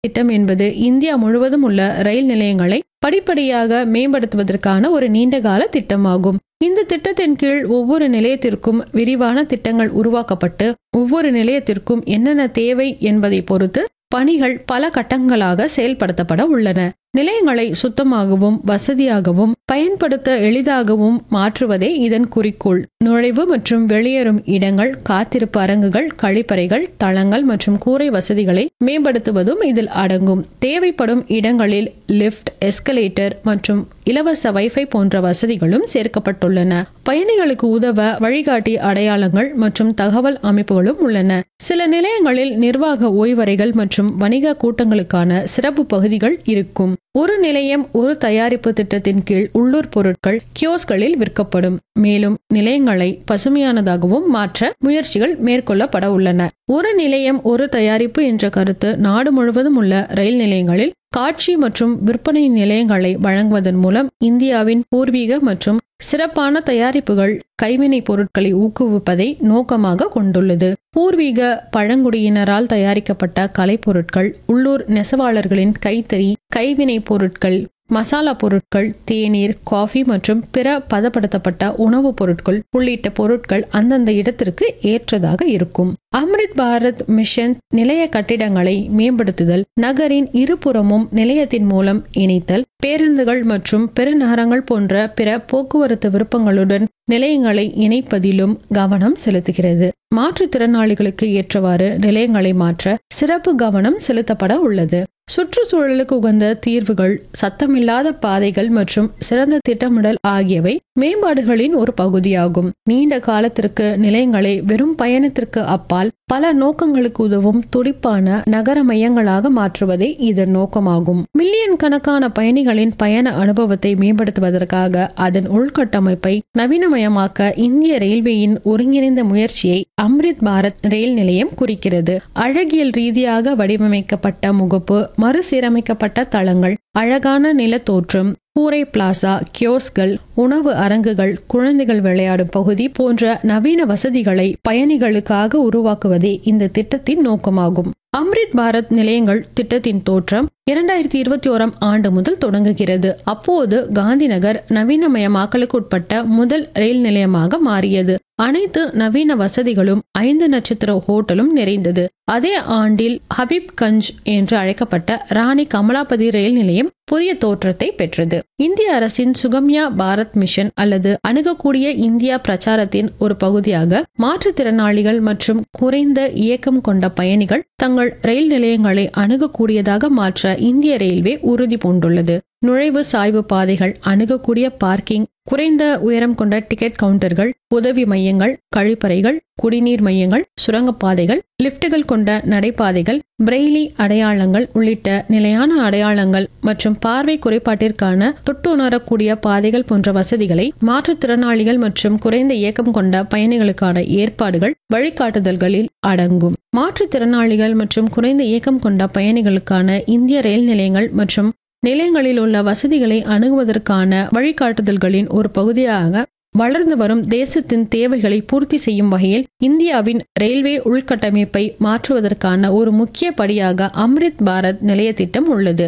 திட்டம் என்பது இந்தியா முழுவதும் உள்ள ரயில் நிலையங்களை படிப்படியாக மேம்படுத்துவதற்கான ஒரு நீண்டகால திட்டமாகும் இந்த திட்டத்தின் கீழ் ஒவ்வொரு நிலையத்திற்கும் விரிவான திட்டங்கள் உருவாக்கப்பட்டு ஒவ்வொரு நிலையத்திற்கும் என்னென்ன தேவை என்பதை பொறுத்து பணிகள் பல கட்டங்களாக செயல்படுத்தப்பட உள்ளன நிலையங்களை சுத்தமாகவும் வசதியாகவும் பயன்படுத்த எளிதாகவும் மாற்றுவதே இதன் குறிக்கோள் நுழைவு மற்றும் வெளியேறும் இடங்கள் காத்திருப்பு அரங்குகள் கழிப்பறைகள் தளங்கள் மற்றும் கூரை வசதிகளை மேம்படுத்துவதும் இதில் அடங்கும் தேவைப்படும் இடங்களில் லிஃப்ட் எஸ்கலேட்டர் மற்றும் இலவச வைஃபை போன்ற வசதிகளும் சேர்க்கப்பட்டுள்ளன பயணிகளுக்கு உதவ வழிகாட்டி அடையாளங்கள் மற்றும் தகவல் அமைப்புகளும் உள்ளன சில நிலையங்களில் நிர்வாக ஓய்வறைகள் மற்றும் வணிக கூட்டங்களுக்கான சிறப்பு பகுதிகள் இருக்கும் ஒரு நிலையம் ஒரு தயாரிப்பு திட்டத்தின் கீழ் உள்ளூர் பொருட்கள் கியோஸ்களில் விற்கப்படும் மேலும் நிலையங்களை பசுமையானதாகவும் மாற்ற முயற்சிகள் மேற்கொள்ளப்பட உள்ளன ஒரு நிலையம் ஒரு தயாரிப்பு என்ற கருத்து நாடு முழுவதும் உள்ள ரயில் நிலையங்களில் காட்சி மற்றும் விற்பனை நிலையங்களை வழங்குவதன் மூலம் இந்தியாவின் பூர்வீக மற்றும் சிறப்பான தயாரிப்புகள் கைவினைப் பொருட்களை ஊக்குவிப்பதை நோக்கமாக கொண்டுள்ளது பூர்வீக பழங்குடியினரால் தயாரிக்கப்பட்ட கலைப்பொருட்கள் உள்ளூர் நெசவாளர்களின் கைத்தறி கைவினைப் பொருட்கள் மசாலா பொருட்கள் தேநீர் காஃபி மற்றும் பிற பதப்படுத்தப்பட்ட உணவுப் பொருட்கள் உள்ளிட்ட பொருட்கள் அந்தந்த இடத்திற்கு ஏற்றதாக இருக்கும் அம்ரித் பாரத் மிஷன் நிலைய கட்டிடங்களை மேம்படுத்துதல் நகரின் இருபுறமும் நிலையத்தின் மூலம் இணைத்தல் பேருந்துகள் மற்றும் பெருநகரங்கள் போன்ற பிற போக்குவரத்து விருப்பங்களுடன் நிலையங்களை இணைப்பதிலும் கவனம் செலுத்துகிறது மாற்றுத்திறனாளிகளுக்கு ஏற்றவாறு நிலையங்களை மாற்ற சிறப்பு கவனம் செலுத்தப்பட உள்ளது சுற்றுச்சூழலுக்கு உகந்த தீர்வுகள் சத்தமில்லாத பாதைகள் மற்றும் சிறந்த திட்டமிடல் ஆகியவை மேம்பாடுகளின் ஒரு பகுதியாகும் நீண்ட காலத்திற்கு நிலையங்களை வெறும் பயணத்திற்கு அப்பால் பல நோக்கங்களுக்கு உதவும் துடிப்பான நகர மையங்களாக மாற்றுவதே இதன் நோக்கமாகும் மில்லியன் கணக்கான பயணிகளின் பயண அனுபவத்தை மேம்படுத்துவதற்காக அதன் உள்கட்டமைப்பை நவீனமயமாக்க இந்திய ரயில்வேயின் ஒருங்கிணைந்த முயற்சியை அம்ரித் பாரத் ரயில் நிலையம் குறிக்கிறது அழகியல் ரீதியாக வடிவமைக்கப்பட்ட முகப்பு மறுசீரமைக்கப்பட்ட தளங்கள் அழகான நிலத்தோற்றம் கூரை பிளாசா கியோஸ்கள் உணவு அரங்குகள் குழந்தைகள் விளையாடும் பகுதி போன்ற நவீன வசதிகளை பயணிகளுக்காக உருவாக்குவதே இந்த திட்டத்தின் நோக்கமாகும் அம்ரித் பாரத் நிலையங்கள் திட்டத்தின் தோற்றம் இரண்டாயிரத்தி இருபத்தி ஓராம் ஆண்டு முதல் தொடங்குகிறது அப்போது காந்திநகர் நவீனமயமாக்கலுக்கு உட்பட்ட முதல் ரயில் நிலையமாக மாறியது அனைத்து நவீன வசதிகளும் ஐந்து நட்சத்திர ஹோட்டலும் நிறைந்தது அதே ஆண்டில் ஹபீப்கஞ்ச் என்று அழைக்கப்பட்ட ராணி கமலாபதி ரயில் நிலையம் புதிய தோற்றத்தை பெற்றது இந்திய அரசின் சுகம்யா பாரத் மிஷன் அல்லது அணுகக்கூடிய இந்தியா பிரச்சாரத்தின் ஒரு பகுதியாக மாற்றுத்திறனாளிகள் மற்றும் குறைந்த இயக்கம் கொண்ட பயணிகள் தங்கள் ரயில் நிலையங்களை அணுகக்கூடியதாக மாற்ற இந்திய ரயில்வே உறுதி பூண்டுள்ளது நுழைவு சாய்வு பாதைகள் அணுகக்கூடிய பார்க்கிங் குறைந்த உயரம் கொண்ட டிக்கெட் கவுண்டர்கள் உதவி மையங்கள் கழிப்பறைகள் குடிநீர் மையங்கள் சுரங்கப்பாதைகள் லிப்டுகள் கொண்ட நடைபாதைகள் பிரெய்லி அடையாளங்கள் உள்ளிட்ட நிலையான அடையாளங்கள் மற்றும் பார்வை குறைபாட்டிற்கான தொட்டுணரக்கூடிய பாதைகள் போன்ற வசதிகளை மாற்றுத்திறனாளிகள் மற்றும் குறைந்த இயக்கம் கொண்ட பயணிகளுக்கான ஏற்பாடுகள் வழிகாட்டுதல்களில் அடங்கும் மாற்றுத்திறனாளிகள் மற்றும் குறைந்த இயக்கம் கொண்ட பயணிகளுக்கான இந்திய ரயில் நிலையங்கள் மற்றும் நிலையங்களில் உள்ள வசதிகளை அணுகுவதற்கான வழிகாட்டுதல்களின் ஒரு பகுதியாக வளர்ந்து வரும் தேசத்தின் தேவைகளை பூர்த்தி செய்யும் வகையில் இந்தியாவின் ரயில்வே உள்கட்டமைப்பை மாற்றுவதற்கான ஒரு முக்கிய படியாக அம்ரித் பாரத் நிலைய திட்டம் உள்ளது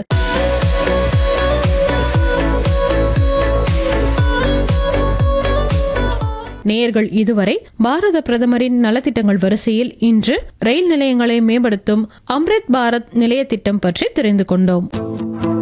நேயர்கள் இதுவரை பாரத பிரதமரின் நலத்திட்டங்கள் வரிசையில் இன்று ரயில் நிலையங்களை மேம்படுத்தும் அம்ரித் பாரத் நிலைய திட்டம் பற்றி தெரிந்து கொண்டோம்